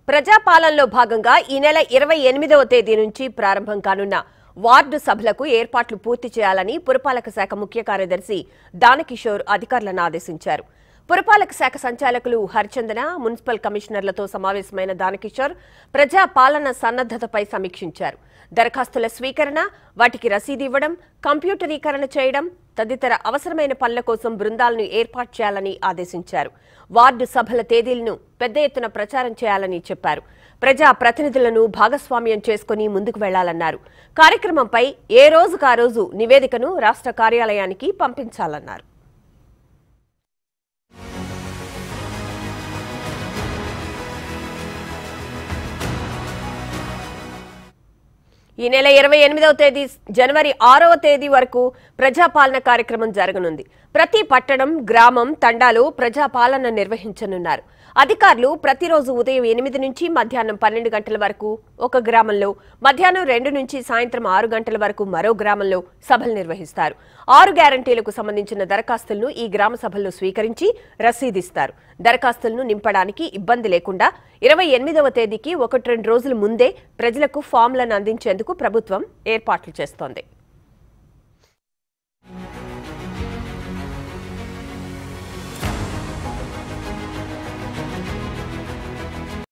ప్రజాపాలనలో భాగంగా ఈ నెల ఇరవై ఎనిమిదవ తేదీ నుంచి ప్రారంభం కానున్న వార్డు సభలకు ఏర్పాట్లు పూర్తి చేయాలని పురపాలక శాఖ ముఖ్య కార్యదర్శి దానకిషోర్ అధికారులను ఆదేశించారు పురపాలక శాఖ సంచాలకులు హరిచందన మున్సిపల్ కమిషనర్లతో సమావేశమైన దానకిషోర్ ప్రజా పాలన సన్నద్దతపై సమీక్షించారు దరఖాస్తుల స్వీకరణ వాటికి రసీదు ఇవ్వడం కంప్యూటరీకరణ చేయడం తదితర అవసరమైన పనుల కోసం బృందాలను ఏర్పాటు చేయాలని ఆదేశించారు వార్డు సభల తేదీలను పెద్ద ఎత్తున ప్రచారం చేయాలని చెప్పారు ప్రజా ప్రతినిధులను భాగస్వామ్యం చేసుకుని ముందుకు వెళ్లాలన్నారు కార్యక్రమంపై ఏ రోజుకు ఆ రోజు నివేదికను రాష్ట్ర కార్యాలయానికి పంపించాలన్నారు ఈ నెల ఇరవై ఎనిమిదవ తేదీ జనవరి ఆరవ తేదీ వరకు ప్రజాపాలన కార్యక్రమం జరగనుంది ప్రతి పట్టణం గ్రామం తండాలో ప్రజాపాలన నిర్వహించనున్నారు అధికారులు ప్రతిరోజు ఉదయం ఎనిమిది నుంచి మధ్యాహ్నం పన్నెండు గంటల వరకు ఒక గ్రామంలో మధ్యాహ్నం రెండు నుంచి సాయంత్రం ఆరు గంటల వరకు మరో గ్రామంలో సభలు నిర్వహిస్తారు ఆరు గ్యారంటీలకు సంబంధించిన దరఖాస్తులను ఈ గ్రామ సభల్లో స్వీకరించి రసీదిస్తారు దరఖాస్తులను నింపడానికి ఇబ్బంది లేకుండా ఇరవై ఎనిమిదవ తేదీకి ఒకటి రెండు రోజుల ముందే ప్రజలకు ఫామ్లను అందించేందుకు ప్రభుత్వం ఏర్పాట్లు చేస్తోంది